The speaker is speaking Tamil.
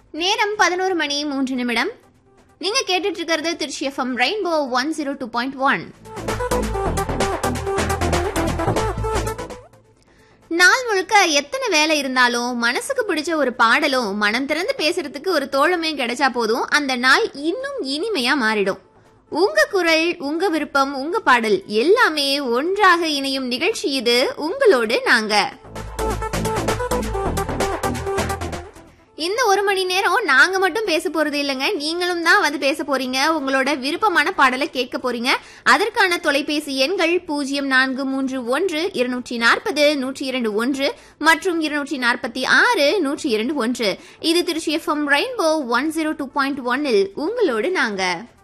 நேரம் பதினோரு மணி மூன்று நிமிடம் நீங்க கேட்டுட்டு இருக்கிறது Tiruchi FM rainbow one zero two point one நாள் முழுக்க எத்தனை வேலை இருந்தாலும் மனசுக்கு பிடிச்ச ஒரு பாடலும் மனம் திறந்து பேசுறதுக்கு ஒரு தோழமையும் கிடைச்சா போதும் அந்த நாள் இன்னும் இனிமையா மாறிடும் உங்க குரல் உங்க விருப்பம் உங்க பாடல் எல்லாமே ஒன்றாக இணையும் நிகழ்ச்சி இது உங்களோடு நாங்க இந்த ஒரு மணி நேரம் நாங்க மட்டும் பேச போறது இல்லைங்க நீங்களும் தான் வந்து பேச போறீங்க உங்களோட விருப்பமான பாடலை கேட்க போறீங்க அதற்கான தொலைபேசி எண்கள் பூஜ்ஜியம் நான்கு மூன்று ஒன்று இருநூற்றி நாற்பது நூற்றி இரண்டு ஒன்று மற்றும் இருநூற்றி நாற்பத்தி ஆறு நூற்றி இரண்டு ஒன்று இது Tiruchi FM rainbow one zero two point ஒன்னில் உங்களோடு நாங்க